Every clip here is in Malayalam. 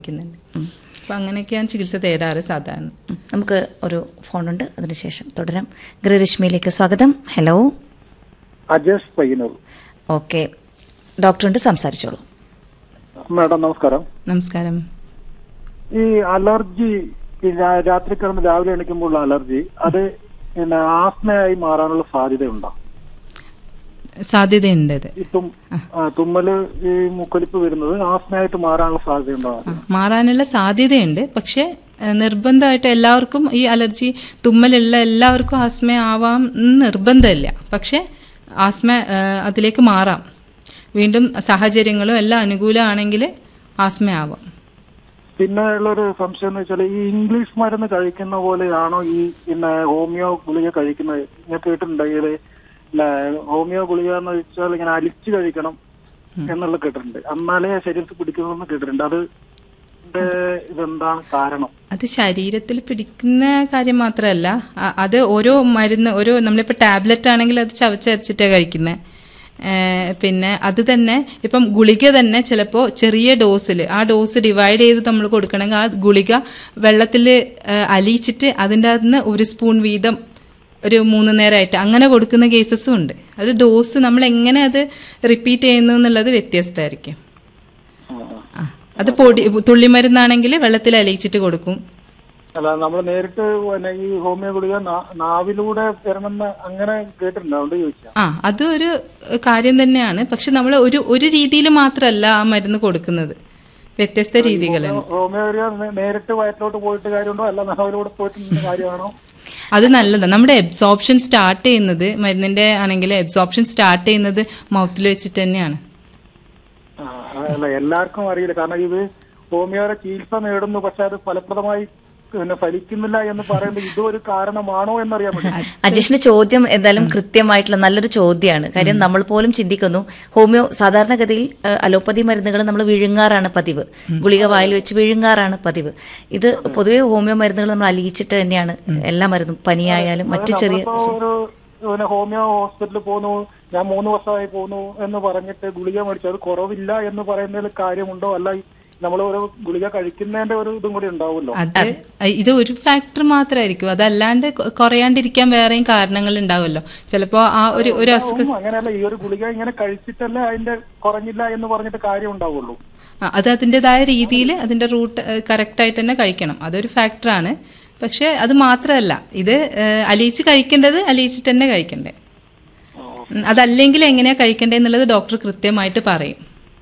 ക്കുന്നുണ്ട് അപ്പൊ അങ്ങനെയൊക്കെയാണ് ചികിത്സ തേടാറ് സാധാരണ ഉം. നമുക്ക് ഒരു ഫോണുണ്ട് അതിനുശേഷം തുടരാം ഗൃഹരശ്മിയിലേക്ക് സ്വാഗതം ഹലോ അജേഷ് പയ്യന്നൂർ ഓക്കെ ഡോക്ടറുണ്ട് സംസാരിച്ചോളൂ മാഡം നമസ്കാരം നമസ്കാരം ഈ അലർജി ഈ രാ- രാത്രി കിടന്ന് രാവിലെ എണീക്കുമ്പോഴുള്ള അലർജി അത് പിന്നെ ആസ്മയായി മാറാനുള്ള സാധ്യതയുണ്ടോ സാധ്യതയുണ്ട് ഇത് ഈ തും ആ, തുമ്മല് ഈ മുക്കൊലിപ്പ് വരുന്നത് ആസ്മയായിട്ട് മാറാനുള്ള സാധ്യതയുണ്ടോ ആ, മാറാനുള്ള സാധ്യതയുണ്ട് പക്ഷെ ഏഹ്, നിർബന്ധമായിട്ട് എല്ലാവർക്കും ഈ അലർജി തുമ്മലുള്ള എല്ലാവർക്കും ആസ്മ ആവാം എന്ന് നിർബന്ധമില്ല പക്ഷെ ആസ്മ ഏഹ്, അതിലേക്ക് മാറാം വീണ്ടും സാഹചര്യങ്ങളും എല്ലാം അനുകൂലമാണെങ്കിൽ ആസ്മ ആവാം പിന്നെ ഉള്ളൊരു സംശയം എന്ന് വെച്ചാൽ ഈ ഇംഗ്ലീഷ് മരുന്ന് കഴിക്കുന്ന പോലെയാണോ ഈ പിന്നെ ഹോമിയോ ഗുളിക കഴിക്കുന്നത് ഞാൻ കേട്ടിട്ടുണ്ട് ഇത് പിന്നെ ഹോമിയോ ഗുളിക എന്ന് വെച്ചാൽ ഇങ്ങനെ അലിച്ച് കഴിക്കണം എന്നുള്ള കേട്ടിട്ടുണ്ട് എന്നാലേ ശരീരത്തിൽ പിടിക്കുന്നതെന്ന് കേട്ടിട്ടുണ്ട് അത് ഇതിന്റെ ഇതെന്താണ് കാരണം അത് ശരീരത്തിൽ പിടിക്കുന്ന കാര്യം മാത്രമല്ല അ- അത് ഓരോ മരുന്ന് ഓരോ നമ്മളിപ്പോൾ ടാബ്ലറ്റ് ആണെങ്കിൽ അത് ചവച്ചരച്ചിട്ടാണ് കഴിക്കുന്നത് പിന്നെ അത് തന്നെ ഇപ്പം ഗുളിക തന്നെ ചിലപ്പോൾ ചെറിയ ഡോസിൽ ആ ഡോസ് ഡിവൈഡ് ചെയ്ത് നമ്മൾ കൊടുക്കണമെങ്കിൽ ആ ഗുളിക വെള്ളത്തിൽ അലിയിച്ചിട്ട് അതിൻ്റെ അകത്ത് നിന്ന് ഒരു സ്പൂൺ വീതം ഒരു മൂന്ന് നേരമായിട്ട് അങ്ങനെ കൊടുക്കുന്ന കേസസും ഉണ്ട് അത് ഡോസ് നമ്മൾ എങ്ങനെ അത് റിപ്പീറ്റ് ചെയ്യുന്നു എന്നുള്ളത് വ്യത്യസ്തമായിരിക്കും ആ അത് പൊടി തുള്ളിമരുന്നാണെങ്കിൽ വെള്ളത്തിൽ അലിയിച്ചിട്ട് കൊടുക്കും അല്ല നമ്മൾ നേരിട്ട് പിന്നെ ഈ ഹോമിയോ ഗുളിക നാ- നാവിലൂടെ വരണമെന്ന് അങ്ങനെ കേട്ടിട്ടുണ്ട് അതുകൊണ്ട് ചോദിച്ചാ ആ അത് ഒരു കാര്യം തന്നെയാണ് പക്ഷെ നമ്മൾ ഒരു ഒരു രീതിയിൽ മാത്രമല്ല ആ മരുന്ന് കൊടുക്കുന്നത് വ്യത്യസ്ത രീതികളുണ്ട് ഹോമിയോ ഗുളിക നേ- നേരിട്ട് വയറ്റിലോട്ട് പോയിട്ട് കാര്യമുണ്ടോ അല്ല നാവിലൂടെ പോയിട്ട് കാര്യമാണോ അത് നല്ലതാണ് നമ്മുടെ എബ്സോർപ്ഷൻ സ്റ്റാർട്ട് ചെയ്യുന്നത് മരുന്നിന്റെ ആണെങ്കിൽ എബ്സോർപ്ഷൻ സ്റ്റാർട്ട് ചെയ്യുന്നത് മൗത്തിൽ വെച്ചിട്ട് തന്നെയാണ് ആ, അല്ല എല്ലാവർക്കും അറിയില്ല കാരണം ഇത് ഹോമിയോയുടെ ചികിത്സ നേടുന്നു പക്ഷെ അത് ഫലപ്രദമായി പിന്നെ ഫലിക്കുന്നില്ല എന്ന് പറയുന്നത് ഇതും ഒരു കാരണമാണോ എന്നറിയാൻ വേണ്ടി അജേഷിന്റെ ചോദ്യം എന്തായാലും കൃത്യമായിട്ടുള്ള നല്ലൊരു ചോദ്യമാണ് കാര്യം നമ്മൾ പോലും ചിന്തിക്കുന്നു ഹോമിയോ സാധാരണഗതിയിൽ ഏഹ്, അലോപ്പതി മരുന്നുകൾ നമ്മൾ വിഴുങ്ങാറാണ് പതിവ് ഗുളിക വായിൽ വെച്ച് വിഴുങ്ങാറാണ് പതിവ് ഇത് പൊതുവെ ഹോമിയോ മരുന്നുകൾ നമ്മൾ അലിയിച്ചിട്ട് തന്നെയാണ് എല്ലാ മരുന്നും പനിയായാലും മറ്റു ചെറിയ നമ്മളിപ്പോ ഒരു പിന്നെ ഹോമിയോ ഹോസ്പിറ്റലിൽ പോന്നു ഞാൻ മൂന്ന് വർഷമായി പോന്നു എന്ന് പറഞ്ഞിട്ട് ഗുളിക മേടിച്ചു അത് കുറവില്ല എന്ന് പറയുന്നതിൽ കാര്യമുണ്ടോ അല്ല നമ്മൾ ഒരു ഗുളിക കഴിക്കുന്നതിന്റെ ഒരു ഇതും കൂടി ഉണ്ടാവുമല്ലോ അത് ഇത് ഒരു ഫാക്ടർ മാത്രമായിരിക്കും അതല്ലാണ്ട് കൊ- കുറയാണ്ടിരിക്കാൻ വേറെയും കാരണങ്ങൾ ഉണ്ടാവുമല്ലോ ചിലപ്പോ ആ ഒരു ഒരു അസുഖം ഉം, അങ്ങനെയല്ല ഈ ഒരു ഗുളിക ഇങ്ങനെ കഴിച്ചിട്ടല്ലേ അതിന്റെ കുറഞ്ഞില്ല എന്ന് പറഞ്ഞിട്ട് കാര്യം ഉണ്ടാവുള്ളൂ ആ, അത് അതിൻ്റെതായ രീതിയിൽ അതിന്റെ റൂട്ട് കറക്റ്റ് ആയിട്ട് തന്നെ കഴിക്കണം അതൊരു ഫാക്ടറാണ് പക്ഷെ അത് മാത്രമല്ല ഇത് ഏഹ്, അലിയിച്ച് കഴിക്കേണ്ടത് അലിയിച്ചിട്ട് തന്നെ കഴിക്കണ്ടേ ഉം, അതല്ലെങ്കിൽ എങ്ങനെയാ കഴിക്കണ്ടേ എന്നുള്ളത് ഡോക്ടർ കൃത്യമായിട്ട് പറയും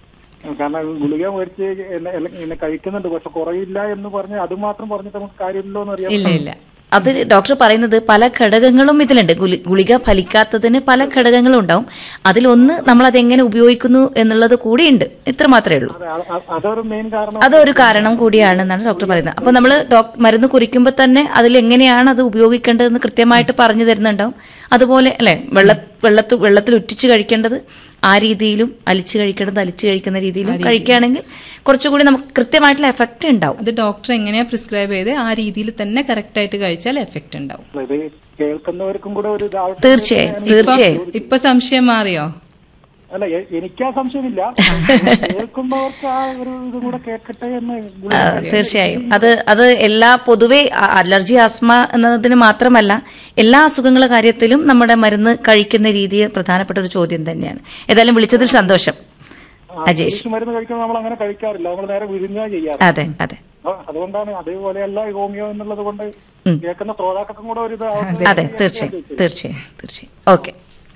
കാരണം ഗുളിക മേടിച്ച് എന്നെ- എന്നെ- എന്നെ കഴിക്കുന്നുണ്ട് പക്ഷെ കുറയില്ല എന്ന് പറഞ്ഞ് അത് മാത്രം പറഞ്ഞിട്ട് നമുക്ക് കാര്യമില്ലല്ലോ എന്ന് അറിയാം ഇല്ല ഇല്ല അത് ഡോക്ടർ പറയുന്നത് പല ഘടകങ്ങളും ഇതിലുണ്ട് ഗുലി- ഗുളിക ഫലിക്കാത്തതിന് പല ഘടകങ്ങളും ഉണ്ടാവും അതിലൊന്ന് നമ്മൾ അതെങ്ങനെ ഉപയോഗിക്കുന്നു എന്നുള്ളത് കൂടിയുണ്ട് ഇത്ര മാത്രമേ ഉള്ളൂ അതെ, അ- അ- അതൊരു മെയിൻ കാരണം അതൊരു കാരണം കൂടിയാണെന്നാണ് ഡോക്ടർ പറയുന്നത് അപ്പോൾ നമ്മൾ മരുന്ന് കുറിക്കുമ്പോൾ തന്നെ അതിൽ എങ്ങനെയാണ് അത് ഉപയോഗിക്കേണ്ടതെന്ന് കൃത്യമായിട്ട് പറഞ്ഞു തരുന്നുണ്ടാവും അതുപോലെ അല്ലെ വെള്ള വെള്ളത്ത് വെള്ളത്തിൽ ഉറ്റിച്ച് കഴിക്കേണ്ടത് ആ രീതിയിലും അലിച്ച് കഴിക്കേണ്ടത് അലിച്ച് കഴിക്കുന്ന രീതിയിലും കഴിക്കുകയാണെങ്കിൽ കുറച്ചുകൂടി നമുക്ക് കൃത്യമായിട്ടുള്ള എഫക്റ്റ് ഉണ്ടാവും അത് ഡോക്ടർ എങ്ങനെയാ പ്രിസ്ക്രൈബ് ചെയ്ത് ആ രീതിയിൽ തന്നെ കറക്റ്റ് ആയിട്ട് കഴിച്ചാൽ എഫക്റ്റ് ഉണ്ടാവും ഇത് കേൾക്കുന്നവർക്കും കൂടെ ഒരു ഇതാവട്ടെ തീർച്ചയായും തീർച്ചയായും ഇപ്പൊ സംശയം മാറിയോ അല്ല എ- എനിക്കാ സംശയമില്ല കേൾക്കുന്നവർക്ക് ആ ഒരു ഇതും കൂടെ കേൾക്കട്ടെ എന്ന് ഗുളിക ആ, തീർച്ചയായും അത് അത് എല്ലാ പൊതുവെ അ- അലർജി ആസ്മ എന്നതിന് മാത്രമല്ല എല്ലാ അസുഖങ്ങളുടെ കാര്യത്തിലും നമ്മുടെ മരുന്ന് കഴിക്കുന്ന രീതി പ്രധാനപ്പെട്ട ഒരു ചോദ്യം തന്നെയാണ് ഏതായാലും വിളിച്ചതിൽ സന്തോഷം അജേഷ് ഇംഗ്ലീഷ് മരുന്ന് കഴിക്കുമ്പോൾ നമ്മൾ അങ്ങനെ കഴിക്കാറില്ല നമ്മൾ നേരെ വിഴുങ്ങുക ചെയ്യാറ് അതെ അതെ ആ, അതുകൊണ്ടാണ് അതേപോലെയല്ല ഈ ഹോമിയോ എന്നുള്ളത് കൊണ്ട് കേൾക്കുന്ന ശ്രോതാക്കൾക്കും കൂടെ ഒരു ഇത് അതെ തീർച്ചയായും തീർച്ചയായും തീർച്ചയായും ഓക്കെ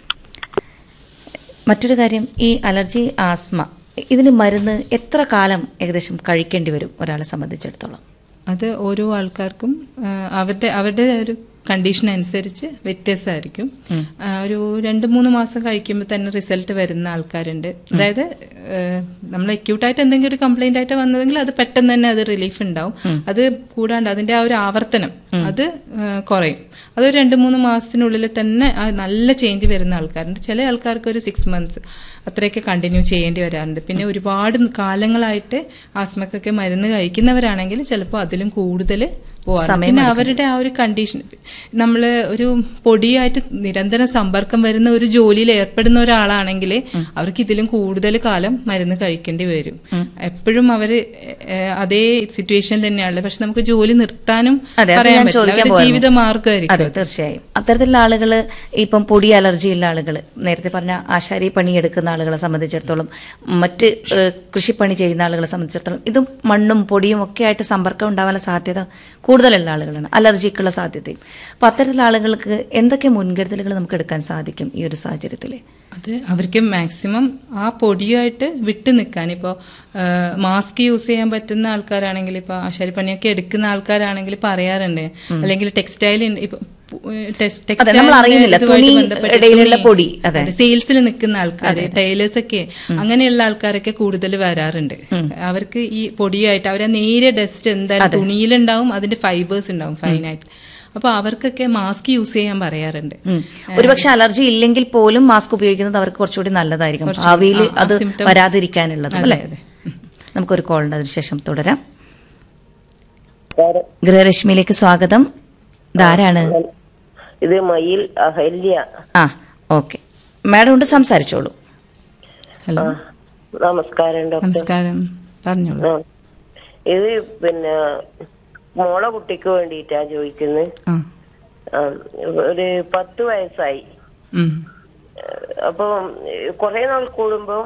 മറ്റൊരു കാര്യം ഈ അലർജി ആസ്മ ഇതിന് മരുന്ന് എത്ര കാലം ഏകദേശം കഴിക്കേണ്ടി വരും ഒരാളെ സംബന്ധിച്ചിടത്തോളം അത് ഓരോ ആൾക്കാർക്കും ആ, അവരുടെ അവരുടെ ഒരു കണ്ടീഷൻ അനുസരിച്ച് വ്യത്യാസമായിരിക്കും ആ, ഒരു രണ്ട് മൂന്ന് മാസം കഴിക്കുമ്പോൾ തന്നെ റിസൾട്ട് വരുന്ന ആൾക്കാരുണ്ട് അതായത് നമ്മൾ അക്യൂട്ടായിട്ട് എന്തെങ്കിലും ഒരു കംപ്ലൈന്റ് ആയിട്ട് വന്നതെങ്കിൽ അത് പെട്ടെന്ന് തന്നെ അത് റിലീഫ് ഉണ്ടാവും അത് കൂടാണ്ട് അതിന്റെ ആ ഒരു ആവർത്തനം അത് ആ, കുറയും അതൊരു രണ്ട് മൂന്ന് മാസത്തിനുള്ളിൽ തന്നെ ആ നല്ല ചേഞ്ച് വരുന്ന ആൾക്കാരുണ്ട് ചില ആൾക്കാർക്ക് ഒരു സിക്സ് മന്ത്സ് അത്രയൊക്കെ കണ്ടിന്യൂ ചെയ്യേണ്ടി വരാറുണ്ട് പിന്നെ ഒരുപാട് കാലങ്ങളായിട്ട് ആസ്മക്കൊക്കെ മരുന്ന് കഴിക്കുന്നവരാണെങ്കിൽ ചിലപ്പോൾ അതിലും കൂടുതൽ പോവാറ് സമയം പിന്നെ അവരുടെ ആ ഒരു കണ്ടീഷൻ നമ്മൾ ഒരു പൊടിയായിട്ട് നിരന്തരം സമ്പർക്കം വരുന്ന ഒരു ജോലിയിൽ ഏർപ്പെടുന്ന ഒരാളാണെങ്കിൽ അവർക്ക് ഇതിലും കൂടുതൽ കാലം മരുന്ന് കഴിക്കേണ്ടി വരും എപ്പോഴും അവര് ഏഹ്, അതേ സിറ്റുവേഷനിൽ തന്നെയാണല്ലോ പക്ഷെ നമുക്ക് ജോലി നിർത്താനും അതെ അത് പറയാൻ ഞാൻ പറ്റില്ല ചോദിക്കാൻ അവരുടെ പോയിരുന്നു. ജീവിത മാർഗമായിരിക്കും അതെ തീർച്ചയായും അത്തരത്തിലുള്ള ആളുകൾ ഇപ്പം പൊടി അലർജി ഉള്ള ആളുകൾ നേരത്തെ പറഞ്ഞ ആശാരി പണി എടുക്കുന്ന ആളുകളെ സംബന്ധിച്ചിടത്തോളം മറ്റ് ഏഹ്, കൃഷിപ്പണി ചെയ്യുന്ന ആളുകളെ സംബന്ധിച്ചിടത്തോളം ഇതും മണ്ണും പൊടിയും ഒക്കെ ആയിട്ട് സമ്പർക്കം ഉണ്ടാവാനുള്ള സാധ്യത കൂടുതലുള്ള ആളുകളാണ് അലർജിക്കുള്ള സാധ്യതയും അപ്പം അത്തരത്തിലുള്ള ആളുകൾക്ക് എന്തൊക്കെ മുൻകരുതലുകൾ നമുക്ക് എടുക്കാൻ സാധിക്കും ഈ ഒരു സാഹചര്യത്തിൽ അത് അവർക്ക് മാക്സിമം ആ പൊടിയായിട്ട് വിട്ട് നിൽക്കാൻ ഇപ്പോൾ മാസ്ക് യൂസ് ചെയ്യാൻ പറ്റുന്ന ആൾക്കാരാണെങ്കിൽ ഇപ്പോൾ ആശാരിപ്പണിയൊക്കെ എടുക്കുന്ന ആൾക്കാരാണെങ്കിൽ പറയാറുണ്ട് അല്ലെങ്കിൽ ടെക്സ്റ്റൈൽ ഇപ്പൊ അതെ, നമ്മൾ അറിയുന്നില്ല. തുണി ഇടയിലുള്ള പൊടി, അതെ. സെയിൽസിൽ നിൽക്കുന്ന ആൾക്കാർ ടൈലേഴ്സ് ഒക്കെ അങ്ങനെയുള്ള ആൾക്കാരൊക്കെ കൂടുതൽ വരാറുണ്ട് അവർക്ക് ഈ പൊടിയായിട്ട് അവരെ നേരിയ ഡസ്റ്റ് എന്തായാലും തുണിയിലുണ്ടാവും അതിന്റെ ഫൈബേഴ്സ് ഉണ്ടാവും ഫൈനായിട്ട് അപ്പൊ അവർക്കൊക്കെ മാസ്ക് യൂസ് ചെയ്യാൻ പറയാറുണ്ട് ഒരുപക്ഷെ അലർജി ഇല്ലെങ്കിൽ പോലും മാസ്ക് ഉപയോഗിക്കുന്നത് അവർക്ക് കുറച്ചുകൂടി നല്ലതായിരിക്കും കുറച്ചുകൂടി, ഭാവിയിൽ ആ, ആ അത് symptoms- വരാതിരിക്കാനുള്ളത് അതെ, അല്ലേ അതെ. നമുക്കൊരു കോൾ ഉണ്ട് അതിനുശേഷം തുടരാം ഗൃഹരശ്മിയിലേക്ക് സ്വാഗതം ഇതാരാണ് ഇത് മയിൽ അഹല്യ ആ ഓക്കെ മാഡം ഉണ്ട് സംസാരിച്ചോളൂ ഹലോ ആ, നമസ്കാരം ഡോക്ടർ നമസ്കാരം പറഞ്ഞോളൂ ആ. ഇത് പിന്നെ മോളെ കുട്ടിക്ക് വേണ്ടിയിട്ടാ ചോദിക്കുന്നത് ആ ആ, ഒരു പത്ത് വയസ്സായി ഉം. അപ്പൊ കുറെ നാൾ കൂടുമ്പം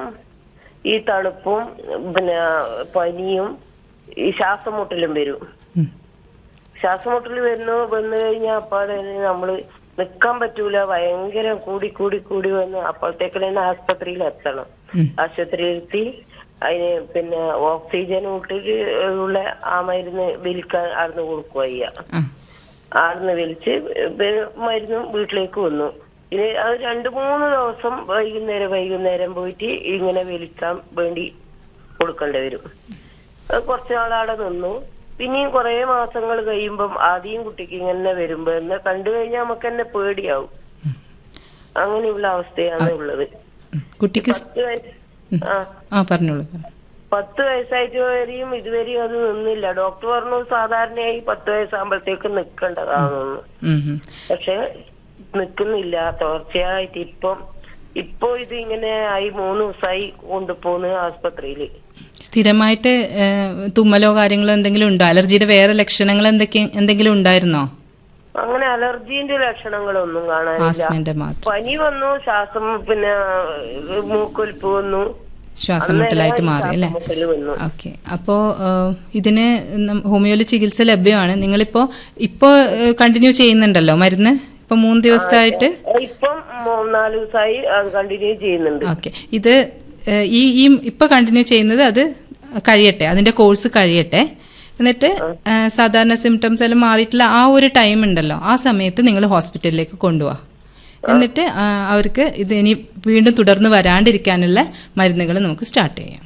ഈ തണുപ്പും പിന്നെ പനിയും ഈ ശ്വാസമുട്ടലും വരും ഉം. ശ്വാസമുട്ടൽ വരുന്നു വന്നു കഴിഞ്ഞാൽ അപ്പാടെ നമ്മള് നിക്കാൻ പറ്റൂല ഭയങ്കര കൂടി കൂടി കൂടി വന്ന് അപ്പോഴത്തേക്ക് തന്നെ ആസ്പത്രിയിൽ എത്തണം ഉം. ആശുപത്രിയിൽ എത്തി അതിന് പിന്നെ ഓക്സിജൻ വിട്ടിട്ട് ഉള്ള ആ മരുന്ന് വലിക്കാൻ അവിടുന്ന് കൊടുക്കുക ചെയ്യാ ആ ആടുന്ന് വലിച്ച് വെ- മരുന്നും വീട്ടിലേക്ക് വന്നു ഇനി അത് രണ്ടു മൂന്ന് ദിവസം വൈകുന്നേരം വൈകുന്നേരം പോയിട്ട് ഇങ്ങനെ വലിക്കാൻ വേണ്ടി കൊടുക്കേണ്ടി വരും അത് കുറച്ച് നാളവിടെ നിന്നു പിന്നെയും കുറെ മാസങ്ങൾ കഴിയുമ്പം ആദ്യം കുട്ടിക്ക് ഇങ്ങനെ വരുമ്പോ എന്നെ കണ്ടു കഴിഞ്ഞാൽ നമുക്ക് എന്നെ പേടിയാവും അങ്ങനെയുള്ള അവസ്ഥയാണ് ഉള്ളത് ഉം. കുട്ടിക്ക് സ്- പത്ത് വയസ്സ് ആ ആ പറഞ്ഞോളൂ പത്ത് വയസ്സായിട്ട് വരെയും ഇതുവരെയും അത് നിന്നില്ല ഡോക്ടർ പറഞ്ഞു സാധാരണയായി പത്ത് വയസ്സാകുമ്പോഴത്തേക്ക് നിൽക്കേണ്ടതാണെന്ന് ഉം, ഉം. പക്ഷെ നിക്കുന്നില്ല തുടർച്ചയായിട്ട് ഇപ്പം ഇപ്പൊ ഇത് ഇങ്ങനെ ആയി മൂന്ന് ദിവസമായി കൊണ്ടുപോകുന്നു ആസ്പത്രിയില് സ്ഥിരമായിട്ട് ഏ, തുമ്മലോ കാര്യങ്ങളോ എന്തെങ്കിലും ഉണ്ടോ അലർജിയുടെ വേറെ ലക്ഷണങ്ങൾ എന്തൊക്കെ എന്തെങ്കിലും ഉണ്ടായിരുന്നോ അങ്ങനെ അലർജീന്റെ ലക്ഷണങ്ങളൊന്നും കാണാനില്ല ആസ്മന്റെ മാത്രം പനി വന്നു ശ്വാസം പിന്നെ മൂക്കൊലിപ്പ് വന്നു ശ്വാസം മുട്ടലായിട്ട് മാറി അല്ലേ ശ്വാസമുട്ടല് വന്നു ഓക്കെ അപ്പോ ഏഹ്, ഇതിന് നം- ഹോമിയോയിൽ ചികിത്സ ലഭ്യമാണ് നിങ്ങളിപ്പോ ഇപ്പോ കണ്ടിന്യൂ ചെയ്യുന്നുണ്ടല്ലോ മരുന്ന് ഇപ്പൊ മൂന്ന് ദിവസമായിട്ട് ഇപ്പം മൂ- നാല് ദിവസമായി അത് കണ്ടിന്യൂ ചെയ്യുന്നുണ്ട് ഓക്കെ ഇത് ഏഹ്, ഈ ഈ ഇപ്പൊ കണ്ടിന്യൂ ചെയ്യുന്നത് അത് കഴിയട്ടെ അതിന്റെ കോഴ്സ് കഴിയട്ടെ എന്നിട്ട് ഏഹ്, സാധാരണ സിംറ്റംസ് എല്ലാം മാറിയിട്ടുള്ള ആ ഒരു ടൈം ഉണ്ടല്ലോ ആ സമയത്ത് നിങ്ങൾ ഹോസ്പിറ്റലിലേക്ക് കൊണ്ടുപോവാ എന്നിട്ട് ആ, അവർക്ക് ഇത് ഇനി വീണ്ടും തുടർന്ന് വരാണ്ടിരിക്കാനുള്ള മരുന്നുകൾ നമുക്ക് സ്റ്റാർട്ട് ചെയ്യാം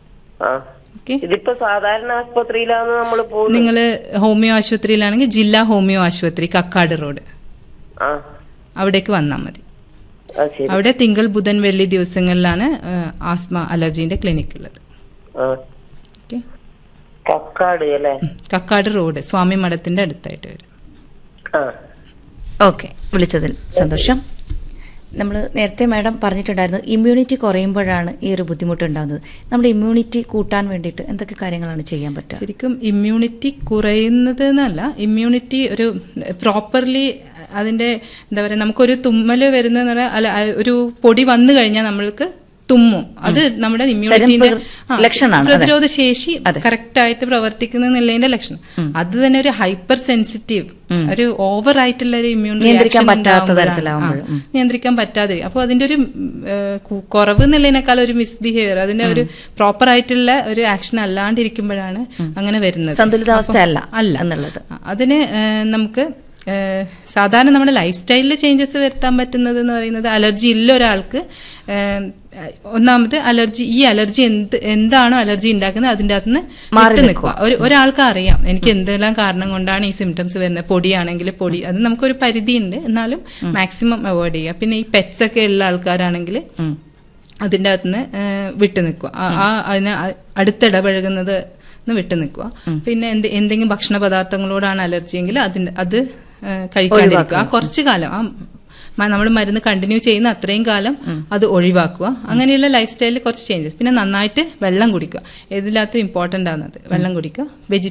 ആ ഓക്കെ ഇതിപ്പോ സാധാരണ ആസ്പത്രിയിലാണ് നമ്മൾ പോകുന്നത് നിങ്ങൾ ഹോമിയോ ആശുപത്രിയിലാണെങ്കിൽ ജില്ലാ ഹോമിയോ ആശുപത്രി കക്കാട് റോഡ് ആ അവിടേക്ക് വന്നാൽ മതി ആ ശരി അവിടെ തിങ്കൾ ബുധൻ വെള്ളി ദിവസങ്ങളിലാണ് ആ, ആസ്മ അലർജീന്റെ ക്ലിനിക് ഉള്ളത് ആ ഓക്കെ കക്കാട് അല്ലേ കക്കാട് റോഡ് സ്വാമി മഠത്തിന്റെ അടുത്തായിട്ട് വരും ആ ഓക്കെ വിളിച്ചതിൽ സന്തോഷം നമ്മൾ നേരത്തെ മാഡം പറഞ്ഞിട്ടുണ്ടായിരുന്നു ഇമ്മ്യൂണിറ്റി കുറയുമ്പോഴാണ് ഈ ഒരു ബുദ്ധിമുട്ട് ഉണ്ടാകുന്നത് നമ്മുടെ ഇമ്മ്യൂണിറ്റി കൂട്ടാൻ വേണ്ടിയിട്ട് എന്തൊക്കെ കാര്യങ്ങളാണ് ചെയ്യാൻ പറ്റുക ശരിക്കും ഇമ്മ്യൂണിറ്റി കുറയുന്നത് എന്നല്ല ഇമ്മ്യൂണിറ്റി ഒരു പ്രോപ്പർലി അതിന്റെ എന്താ പറയുക നമുക്കൊരു തുമ്മല് വരുന്നതെന്ന് പറഞ്ഞാൽ അല്ല ആ, ഒരു പൊടി വന്നു കഴിഞ്ഞാൽ നമ്മൾക്ക് തുമ്മും അത് നമ്മുടെ ഇമ്മ്യൂണിറ്റിന്റെ ശരീരം ലക്ഷണമാണ്, അതെ. പ്രതിരോധ ശേഷി അതെ. കറക്റ്റ് ആയിട്ട് പ്രവർത്തിക്കുന്നില്ലതിന്റെ ലക്ഷണം അത് തന്നെ ഒരു ഹൈപ്പർ സെൻസിറ്റീവ് ഒരു ഓവർ ആയിട്ടുള്ള ഒരു ഇമ്മ്യൂൺ നിയന്ത്രിക്കാൻ പറ്റാത്ത തരത്തിലാവുമ്പോൾ, ഉം. നിയന്ത്രിക്കാൻ പറ്റാതെ അപ്പോൾ അതിന്റെ ഒരു ഉം, ഏഹ്, കു- കുറവ് എന്നുള്ളതിനേക്കാൾ ഒരു മിസ്ബിഹേവിയർ അതിന്റെ ഒരു പ്രോപ്പർ ആയിട്ടുള്ള ഒരു ആക്ഷൻ അല്ലാണ്ടിരിക്കുമ്പോഴാണ് അങ്ങനെ വരുന്നത് സന്തുലിതാവസ്ഥ അപ്പം- അല്ല അല്ല എന്നുള്ളത് അതിന് ഏഹ്, നമുക്ക് ഏഹ്, സാധാരണ നമ്മുടെ ലൈഫ് സ്റ്റൈലിൽ ചേഞ്ചസ് വരുത്താൻ പറ്റുന്നത് എന്ന് പറയുന്നത് അലർജി ഇല്ല ഒരാൾക്ക് ഏഹ്, ഒന്നാമത് അലർജി ഈ അലർജി എന്ത് എന്താണോ അലർജി ഉണ്ടാക്കുന്നത് അതിൻ്റെ അകത്ത് നിന്ന് മാറി വിട്ട് നിൽക്കുക ഒരു ഒരാൾക്ക് അറിയാം എനിക്ക് എന്തെല്ലാം കാരണം കൊണ്ടാണ് ഈ സിംറ്റംസ് വരുന്നത് പൊടിയാണെങ്കിൽ പൊടി അത് നമുക്കൊരു പരിധിയുണ്ട് എന്നാലും മാക്സിമം അവോയ്ഡ് ചെയ്യുക പിന്നെ ഈ പെറ്റ്സ് ഒക്കെ ഉള്ള ആൾക്കാരാണെങ്കിൽ അതിൻ്റെ അകത്ത് നിന്ന് വിട്ടു നിൽക്കുക ആ- ആ അതിന് അ- അടുത്തിടപഴകുന്നത് ഒന്ന് വിട്ടു നിൽക്കുക പിന്നെ എന്ത് എന്തെങ്കിലും ഭക്ഷണ പദാർത്ഥങ്ങളോടാണ് അലർജി എങ്കിൽ അതിന്റെ അത് ഏഹ്, കഴിക്കാണ്ടിരിക്കുക ആ കുറച്ചു കാലം ആ നമ്മൾ മരുന്ന് കണ്ടിന്യൂ ചെയ്യുന്ന അത്രയും കാലം അത് ഒഴിവാക്കുക അങ്ങനെയുള്ള ലൈഫ് സ്റ്റൈലിൽ കുറച്ച് ചേഞ്ചസ് പിന്നെ നന്നായിട്ട് വെള്ളം കുടിക്കുക ഇതിനകത്ത് ഇമ്പോർട്ടൻ്റ് ആണത് വെള്ളം കുടിക്കുക വെജി